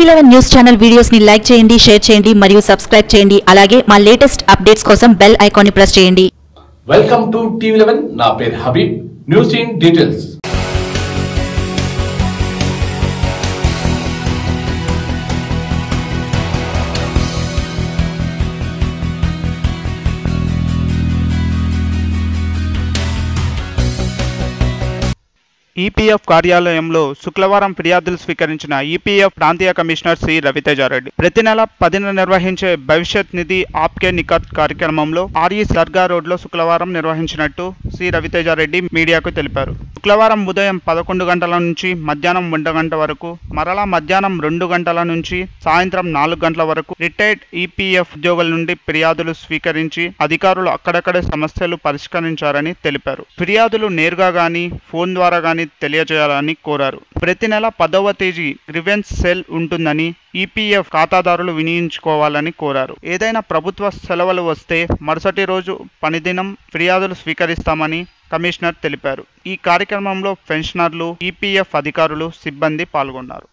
TV eleven news channel videos ని like చేయండి share చేయండి మరియు సబ్స్క్రైబ్ చేయండి అలాగే మా లేటెస్ట్ అప్డేట్స్ కోసం బెల్ ఐకాన్ ని ప్రెస్ చేయండి వెల్కమ్ టు టీవీ లెవెన్ నా పేరు Habib news in details EPF కార్యాలయంలో శుక్రవారం ఫిర్యాదులు స్వీకరించిన ఈపీఎఫ్ ప్రాంతీయ కమిషనర్ సి రవితేజారెడ్డి ప్రతి నెల పదిన నిర్వహించే భవిష్యత్ నిధి ఆప్కే నికట్ కార్యక్రమంలో ఆర్ఈ సర్గా రోడ్లో శుక్రవారం నిర్వహించినట్టు సి రవితేజారెడ్డి మీడియాకు తెలిపారు శుక్రవారం ఉదయం పదకొండు గంటల నుంచి మధ్యాహ్నం ఒంటి గంట వరకు మరలా మధ్యాహ్నం రెండు గంటల నుంచి సాయంత్రం నాలుగు గంటల వరకు రిటైర్డ్ ఈపీఎఫ్ ఉద్యోగుల నుండి ఫిర్యాదులు స్వీకరించి అధికారులు అక్కడక్కడే సమస్యలు పరిష్కరించారని తెలిపారు ఫిర్యాదులు నేరుగా గాని ఫోన్ ద్వారా గాని తెలియజేయాలని కోరారు ప్రతి నెల పదవ తేదీ గ్రివెన్స్ సెల్ ఉంటుందని ఈపీఎఫ్ ఖాతాదారులు వినియోగించుకోవాలని కోరారు ఏదైనా ప్రభుత్వ సెలవులు వస్తే మరుసటి రోజు పనిదినం ఫిర్యాదులు స్వీకరిస్తామని కమిషనర్ తెలిపారు ఈ కార్యక్రమంలో పెన్షనర్లు ఈపీఎఫ్ అధికారులు సిబ్బంది పాల్గొన్నారు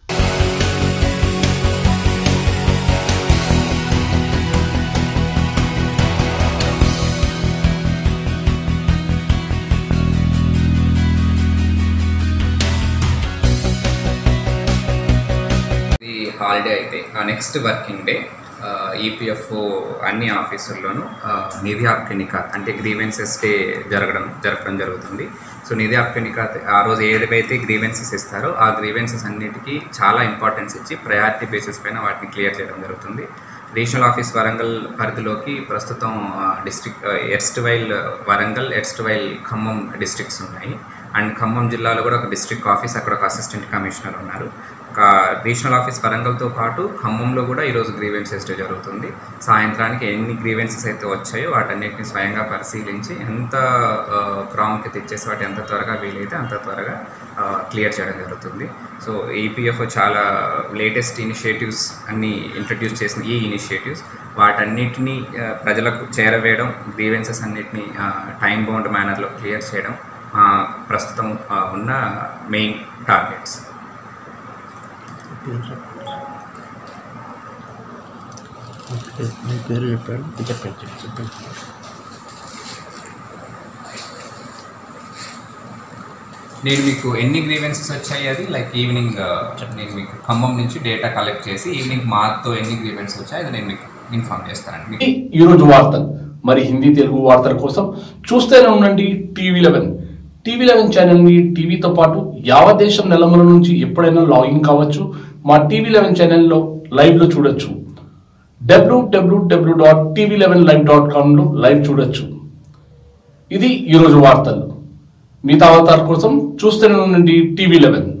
ఇది హాలిడే అయితే ఆ నెక్స్ట్ వర్కింగ్ డే ఈపీఎఫ్ అన్ని ఆఫీసుల్లోనూ ఆ, నిధి ఆప్కెనికా అంటే గ్రీవెన్సెస్ డే జరగడం జరగడం జరుగుతుంది సో నిధి ఆప్కెనికా ఆ రోజు ఏదైతే గ్రీవెన్సెస్ ఇస్తారో ఆ గ్రీవెన్సెస్ అన్నిటికీ చాలా ఇంపార్టెన్స్ ఇచ్చి ప్రయారిటీ బేసిస్ పైన వాటిని క్లియర్ చేయడం జరుగుతుంది రీజనల్ ఆఫీస్ వరంగల్ పరిధిలోకి ప్రస్తుతం district erstwhile Warangal erstwhile Khammam districts ఉన్నాయి అండ్ ఖమ్మం జిల్లాలో కూడా ఒక డిస్ట్రిక్ట్ ఆఫీస్ అక్కడ ఒక అసిస్టెంట్ కమిషనర్ ఉన్నారు ఒక రీజనల్ ఆఫీస్ వరంగల్తో పాటు ఖమ్మంలో కూడా ఈరోజు గ్రీవెన్సెస్ డే జరుగుతుంది సాయంత్రానికి ఎన్ని గ్రీవెన్సెస్ అయితే వచ్చాయో వాటన్నిటిని స్వయంగా పరిశీలించి ఎంత ఆ, ప్రాముఖ్యత ఇచ్చేసి వాటి ఎంత త్వరగా వీలైతే అంత త్వరగా క్లియర్ చేయడం జరుగుతుంది సో ఈపీఎఫ్ చాలా లేటెస్ట్ ఇనిషియేటివ్స్ అన్ని ఇంట్రడ్యూస్ చేసిన ఈ ఇనిషియేటివ్స్ వాటన్నిటిని ఆ, ప్రజలకు చేరవేయడం గ్రీవెన్సెస్ అన్నిటిని టైం బౌండ్ మేనర్లో క్లియర్ చేయడం ఆ, ప్రస్తుతం ఆ, ఉన్న మెయిన్ టార్గెట్స్ మీ పేరు చెప్పాడు చెప్పండి చెప్పండి నేను మీకు ఎన్ని గ్రీవెన్సెస్ వచ్చాయి అది లైక్ ఈవినింగ్ నేను మీకు ఖమ్మం నుంచి డేటా కలెక్ట్ చేసి ఈవినింగ్ మాతో ఎన్ని గ్రీవెన్స్ వచ్చాయి అది నేను మీకు ఇన్ఫార్మ్ చేస్తానండి మీకు ఈ ఈరోజు వార్తలు మరి హిందీ తెలుగు వార్తల కోసం చూస్తూనే ఉండండి టీవీ లెవెన్ టీవీ లెవెన్ ఛానల్ని టీవీతో పాటు యావత్ దేశం నెలమల నుంచి ఎప్పుడైనా లాగిన్ కావచ్చు మా టీవీ లెవెన్ ఛానల్లో లైవ్లో చూడొచ్చు W W W dot TV eleven live dot కామ్లో లైవ్ చూడొచ్చు ఇది ఈరోజు వార్తలు మిగతా వార్తల కోసం చూస్తూనే ఉండండి టీవీ లెవెన్